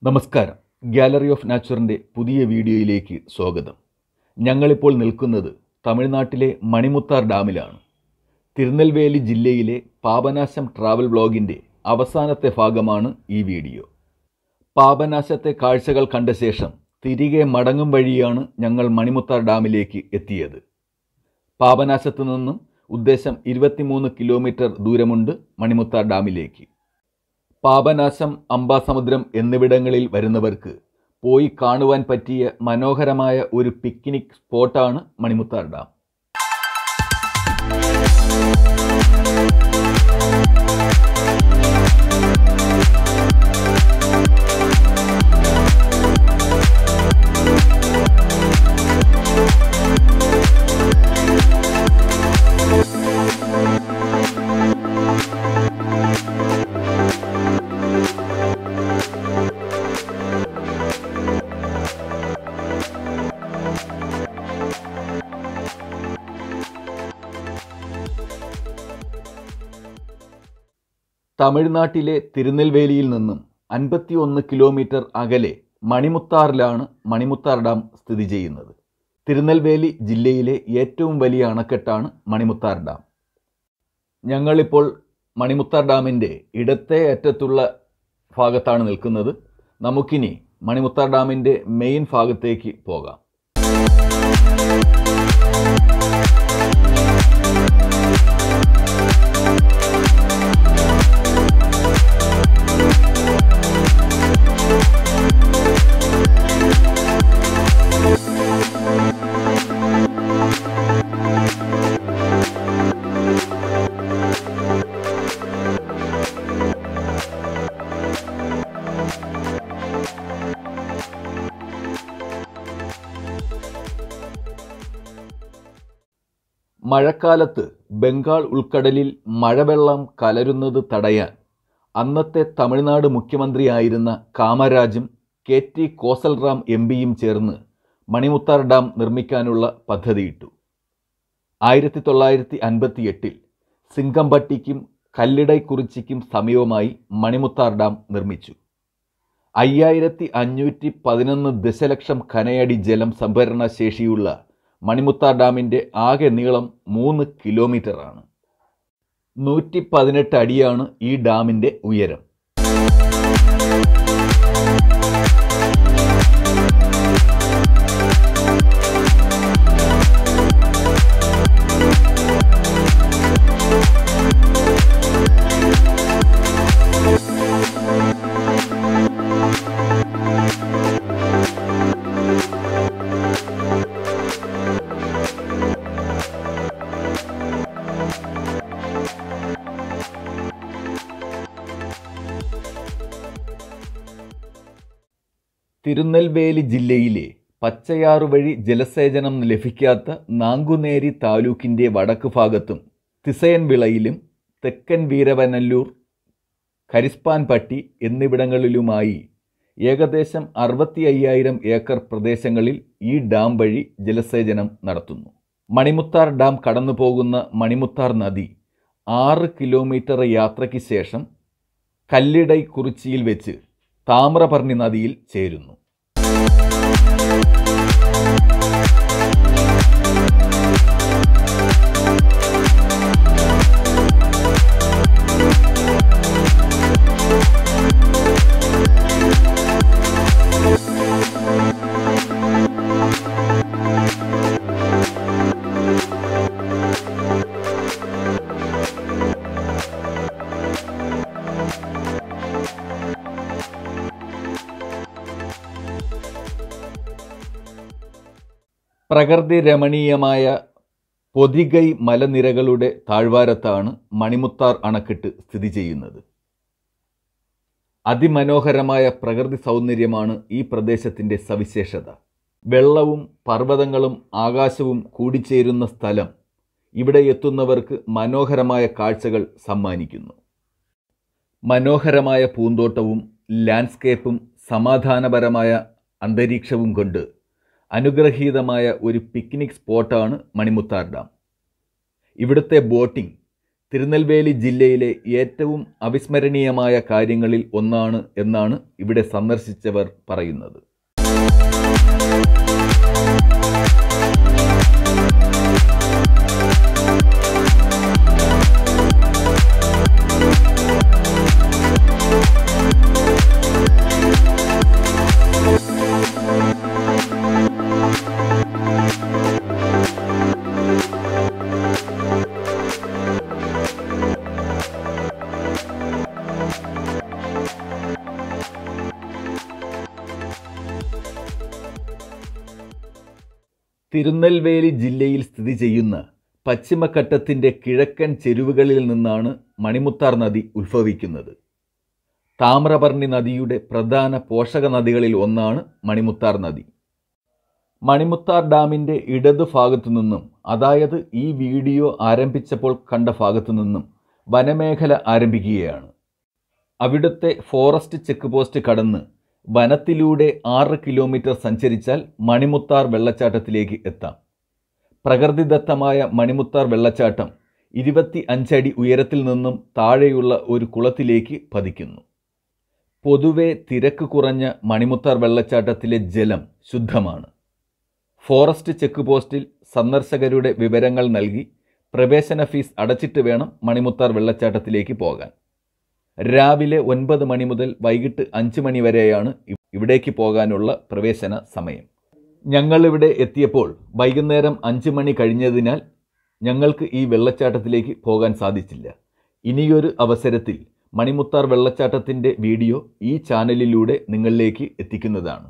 നമസ്കാരം gallery of നാച്ചുറിൻ്റെ പുതിയ വീഡിയോയിലേക്ക് സ്വാഗതം ഞങ്ങളിപ്പോൾ നിൽക്കുന്നത് തമിഴ്നാട്ടിലെ മണിമുത്താർ ഡാമിലാണ് തിരുനെൽവേലി ജില്ലയിലെ പാപനാശം ട്രാവൽ വ്ളോഗിൻ്റെ അവസാനത്തെ ഭാഗമാണ് ഈ വീഡിയോ പാപനാശത്തെ കാഴ്ചകൾ കണ്ട ശേഷം തിരികെ മടങ്ങും വഴിയാണ് ഞങ്ങൾ മണിമുത്താർ ഡാമിലേക്ക് എത്തിയത് പാപനാശത്തു നിന്നും ഉദ്ദേശം ഇരുപത്തിമൂന്ന് കിലോമീറ്റർ ദൂരമുണ്ട് മണിമുത്താർ ഡാമിലേക്ക് പാപനാശം അംബാസമുദ്രം എന്നിവിടങ്ങളിൽ വരുന്നവർക്ക് പോയി കാണുവാൻ പറ്റിയ മനോഹരമായ ഒരു പിക്നിക് സ്പോട്ടാണ് മണിമുത്താർ ഡാം തമിഴ്നാട്ടിലെ തിരുനെൽവേലിയിൽ നിന്നും അൻപത്തിയൊന്ന് കിലോമീറ്റർ അകലെ മണിമുത്താറിലാണ് മണിമുത്താർ ഡാം സ്ഥിതി ചെയ്യുന്നത് തിരുനെൽവേലി ജില്ലയിലെ ഏറ്റവും വലിയ അണക്കെട്ടാണ് മണിമുത്താർ ഡാം ഞങ്ങളിപ്പോൾ മണിമുത്താർ ഡാമിൻ്റെ ഇടത്തെ അറ്റത്തുള്ള ഭാഗത്താണ് നിൽക്കുന്നത് നമുക്കിനി മണിമുത്താർ ഡാമിൻ്റെ മെയിൻ ഭാഗത്തേക്ക് പോകാം മഴക്കാലത്ത് ബംഗാൾ ഉൾക്കടലിൽ മഴവെള്ളം കലരുന്നത് തടയാൻ അന്നത്തെ തമിഴ്നാട് മുഖ്യമന്ത്രിയായിരുന്ന കാമരാജും കെ ടി കോസൽറാം എം പിയും ചേർന്ന് മണിമുത്താർ ഡാം നിർമ്മിക്കാനുള്ള പദ്ധതിയിട്ടു ആയിരത്തി തൊള്ളായിരത്തി അൻപത്തി എട്ടിൽ സിംഗംപട്ടിക്കും കല്ലിടൈക്കുറിച്ചിക്കും സമീപമായി മണിമുത്താർ ഡാം നിർമ്മിച്ചു അയ്യായിരത്തി അഞ്ഞൂറ്റി പതിനൊന്ന് ദശലക്ഷം ഖനയടി ജലം സംഭരണ ശേഷിയുള്ള മണിമുത്താർ ഡാമിൻ്റെ ആകെ നീളം മൂന്ന് കിലോമീറ്ററാണ് നൂറ്റി പതിനെട്ട് അടിയാണ് ഈ ഡാമിൻ്റെ ഉയരം തിരുനെൽവേലി ജില്ലയിലെ പച്ചയാറ് വഴി ജലസേചനം ലഭിക്കാത്ത നാങ്കുനേരി താലൂക്കിൻ്റെ വടക്ക് ഭാഗത്തും തിസയൻവിളയിലും തെക്കൻ വീരവനല്ലൂർ കരിസ്പാൻപട്ടി എന്നിവിടങ്ങളിലുമായി ഏകദേശം അറുപത്തി അയ്യായിരം ഏക്കർ പ്രദേശങ്ങളിൽ ഈ ഡാം വഴി ജലസേചനം നടത്തുന്നു മണിമുത്താർ ഡാം കടന്നു പോകുന്ന മണിമുത്താർ നദി ആറ് കിലോമീറ്റർ യാത്രയ്ക്ക് ശേഷം കല്ലിടൈ കുറിച്ചിയിൽ വെച്ച് താമ്രപർണി നദിയിൽ ചേരുന്നു പ്രകൃതി രമണീയമായ പൊതികൈ മലനിരകളുടെ താഴ്വാരത്താണ് മണിമുത്താർ അണക്കെട്ട് സ്ഥിതി ചെയ്യുന്നത് അതിമനോഹരമായ പ്രകൃതി സൗന്ദര്യമാണ് ഈ പ്രദേശത്തിൻ്റെ സവിശേഷത വെള്ളവും പർവ്വതങ്ങളും ആകാശവും കൂടിച്ചേരുന്ന സ്ഥലം ഇവിടെ എത്തുന്നവർക്ക് മനോഹരമായ കാഴ്ചകൾ സമ്മാനിക്കുന്നു മനോഹരമായ പൂന്തോട്ടവും ലാൻഡ്സ്കേപ്പും സമാധാനപരമായ അന്തരീക്ഷവും കൊണ്ട് അനുഗ്രഹീതമായ ഒരു പിക്നിക് സ്പോട്ടാണ് മണിമുത്താർ ഡാം ഇവിടുത്തെ ബോട്ടിംഗ് തിരുനെൽവേലി ജില്ലയിലെ ഏറ്റവും അവിസ്മരണീയമായ കാര്യങ്ങളിൽ ഒന്നാണ് എന്നാണ് ഇവിടെ സന്ദർശിച്ചവർ പറയുന്നത് തിരുനെൽവേലി ജില്ലയിൽ സ്ഥിതി ചെയ്യുന്ന പശ്ചിമഘട്ടത്തിൻ്റെ കിഴക്കൻ ചെരുവുകളിൽ നിന്നാണ് മണിമുത്താർ നദി ഉത്ഭവിക്കുന്നത് താമ്രപർണി നദിയുടെ പ്രധാന പോഷക നദികളിൽ ഒന്നാണ് മണിമുത്താർ നദി മണിമുത്താർ ഡാമിൻ്റെ ഇടതു ഭാഗത്തു നിന്നും അതായത് ഈ വീഡിയോ ആരംഭിച്ചപ്പോൾ കണ്ട ഭാഗത്തു നിന്നും വനമേഖല ആരംഭിക്കുകയാണ് അവിടുത്തെ ഫോറസ്റ്റ് ചെക്ക് പോസ്റ്റ് കടന്ന് വനത്തിലൂടെ ആറ് കിലോമീറ്റർ സഞ്ചരിച്ചാൽ മണിമുത്താർ വെള്ളച്ചാട്ടത്തിലേക്ക് എത്താം പ്രകൃതിദത്തമായ മണിമുത്താർ വെള്ളച്ചാട്ടം ഇരുപത്തി അഞ്ചടി ഉയരത്തിൽ നിന്നും താഴെയുള്ള ഒരു കുളത്തിലേക്ക് പതിക്കുന്നു പൊതുവെ തിരക്ക് കുറഞ്ഞ മണിമുത്താർ വെള്ളച്ചാട്ടത്തിലെ ജലം ശുദ്ധമാണ് ഫോറസ്റ്റ് ചെക്ക് പോസ്റ്റിൽ സന്ദർശകരുടെ വിവരങ്ങൾ നൽകി പ്രവേശന ഫീസ് അടച്ചിട്ട് വേണം മണിമുത്താർ വെള്ളച്ചാട്ടത്തിലേക്ക് പോകാൻ രാവിലെ ഒൻപത് മണി മുതൽ വൈകിട്ട് അഞ്ച് മണി വരെയാണ് ഇവിടേക്ക് പോകാനുള്ള പ്രവേശന സമയം ഞങ്ങളിവിടെ എത്തിയപ്പോൾ വൈകുന്നേരം അഞ്ച് മണി കഴിഞ്ഞതിനാൽ ഞങ്ങൾക്ക് ഈ വെള്ളച്ചാട്ടത്തിലേക്ക് പോകാൻ സാധിച്ചില്ല ഇനിയൊരു അവസരത്തിൽ മണിമുത്താർ വെള്ളച്ചാട്ടത്തിൻ്റെ വീഡിയോ ഈ ചാനലിലൂടെ നിങ്ങളിലേക്ക് എത്തിക്കുന്നതാണ്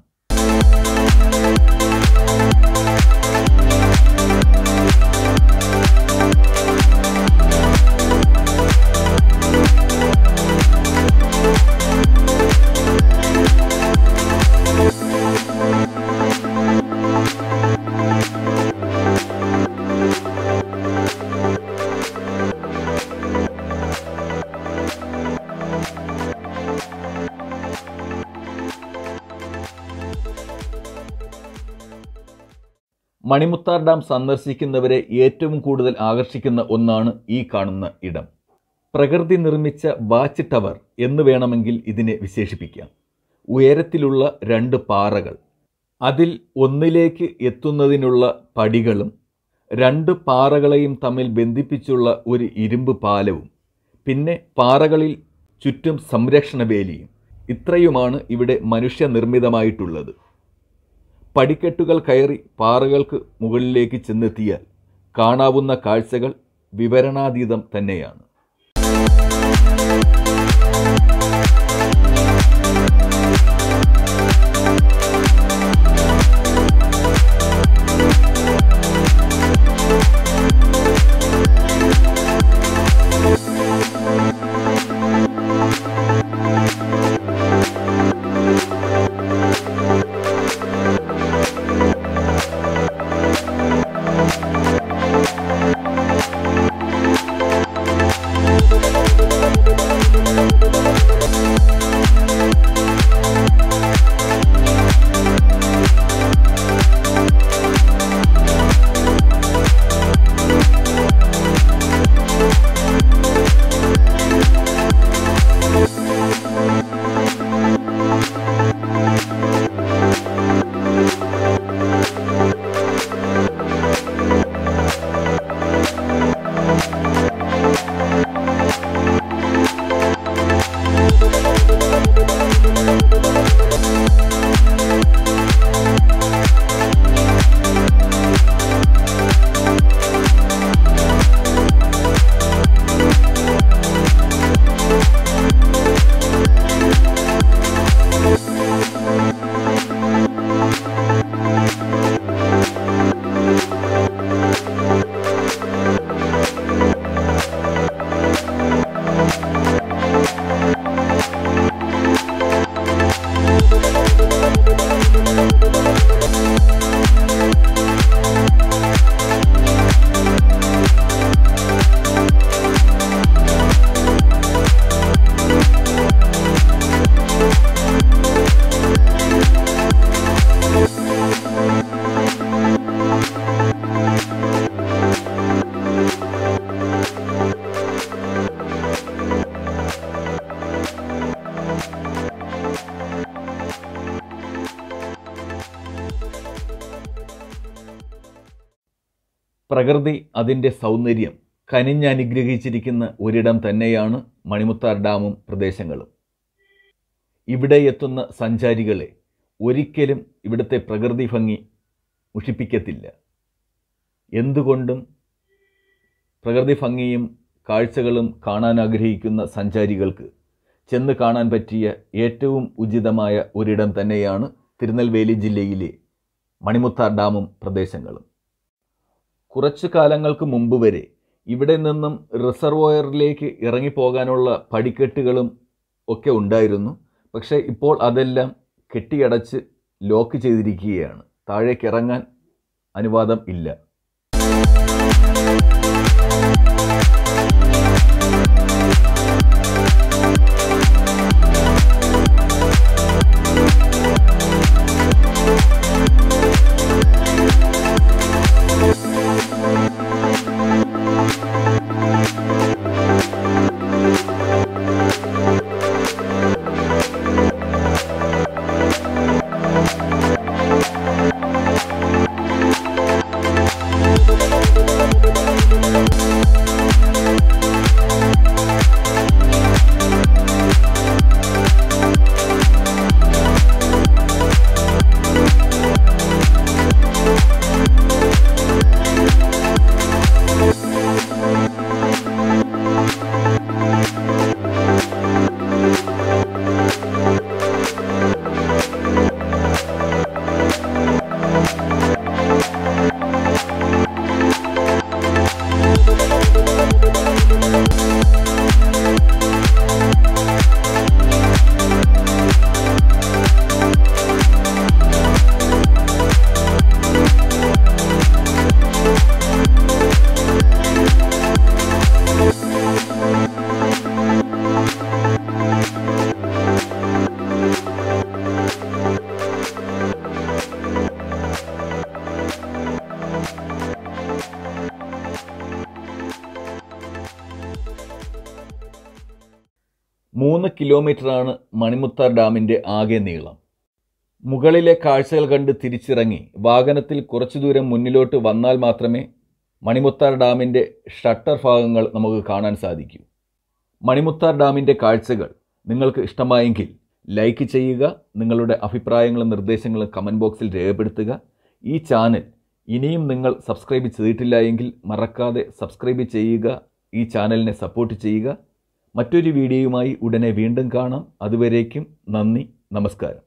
മണിമുത്താർ ഡാം സന്ദർശിക്കുന്നവരെ ഏറ്റവും കൂടുതൽ ആകർഷിക്കുന്ന ഒന്നാണ് ഈ കാണുന്ന ഇടം പ്രകൃതി നിർമ്മിച്ച വാച്ച് ടവർ എന്ന് വേണമെങ്കിൽ ഇതിനെ വിശേഷിപ്പിക്കാം ഉയരത്തിലുള്ള രണ്ട് പാറകൾ അതിൽ ഒന്നിലേക്ക് എത്തുന്നതിനുള്ള പടികളും രണ്ട് പാറകളെയും തമ്മിൽ ബന്ധിപ്പിച്ചുള്ള ഒരു ഇരുമ്പ് പാലവും പിന്നെ പാറകളിൽ ചുറ്റും സംരക്ഷണ വേലിയും ഇത്രയുമാണ് ഇവിടെ മനുഷ്യനിർമ്മിതമായിട്ടുള്ളത് പടിക്കെട്ടുകൾ കയറി പാറകൾക്ക് മുകളിലേക്ക് ചെന്നെത്തിയാൽ കാണാവുന്ന കാഴ്ചകൾ വിവരണാതീതം തന്നെയാണ് പ്രകൃതി അതിൻ്റെ സൗന്ദര്യം കനിഞ്ഞനുഗ്രഹിച്ചിരിക്കുന്ന ഒരിടം തന്നെയാണ് മണിമുത്താർ ഡാമും പ്രദേശങ്ങളും ഇവിടെ എത്തുന്ന സഞ്ചാരികളെ ഒരിക്കലും ഇവിടുത്തെ പ്രകൃതി ഭംഗി മുഷിപ്പിക്കത്തില്ല എന്തുകൊണ്ടും പ്രകൃതി ഭംഗിയും കാഴ്ചകളും കാണാൻ ആഗ്രഹിക്കുന്ന സഞ്ചാരികൾക്ക് ചെന്ന് കാണാൻ പറ്റിയ ഏറ്റവും ഉചിതമായ ഒരിടം തന്നെയാണ് തിരുനെൽവേലി ജില്ലയിലെ മണിമുത്താർ ഡാമും പ്രദേശങ്ങളും കുറച്ചു കാലങ്ങൾക്ക് മുമ്പ് വരെ ഇവിടെ നിന്നും റിസർവോയറിലേക്ക് ഇറങ്ങിപ്പോകാനുള്ള പടിക്കെട്ടുകളും ഒക്കെ ഉണ്ടായിരുന്നു പക്ഷേ ഇപ്പോൾ അതെല്ലാം കെട്ടിയടച്ച് ലോക്ക് ചെയ്തിരിക്കുകയാണ് താഴേക്ക് ഇറങ്ങാൻ അനുവാദം ഇല്ല മൂന്ന് കിലോമീറ്ററാണ് മണിമുത്താർ ഡാമിൻ്റെ ആകെ നീളം മുകളിലെ കാഴ്ചകൾ കണ്ട് തിരിച്ചിറങ്ങി വാഹനത്തിൽ കുറച്ചു ദൂരം മുന്നിലോട്ട് വന്നാൽ മാത്രമേ മണിമുത്താർ ഡാമിൻ്റെ ഷട്ടർ ഭാഗങ്ങൾ നമുക്ക് കാണാൻ സാധിക്കൂ മണിമുത്താർ ഡാമിൻ്റെ കാഴ്ചകൾ നിങ്ങൾക്ക് ഇഷ്ടമായെങ്കിൽ ലൈക്ക് ചെയ്യുക നിങ്ങളുടെ അഭിപ്രായങ്ങളും നിർദ്ദേശങ്ങളും കമൻറ്റ് ബോക്സിൽ രേഖപ്പെടുത്തുക ഈ ചാനൽ ഇനിയും നിങ്ങൾ സബ്സ്ക്രൈബ് ചെയ്തിട്ടില്ല എങ്കിൽ മറക്കാതെ സബ്സ്ക്രൈബ് ചെയ്യുക ഈ ചാനലിനെ സപ്പോർട്ട് ചെയ്യുക മറ്റൊരു വീഡിയോയുമായി ഉടനെ വീണ്ടും കാണാം അതുവരേക്കും നന്ദി നമസ്കാരം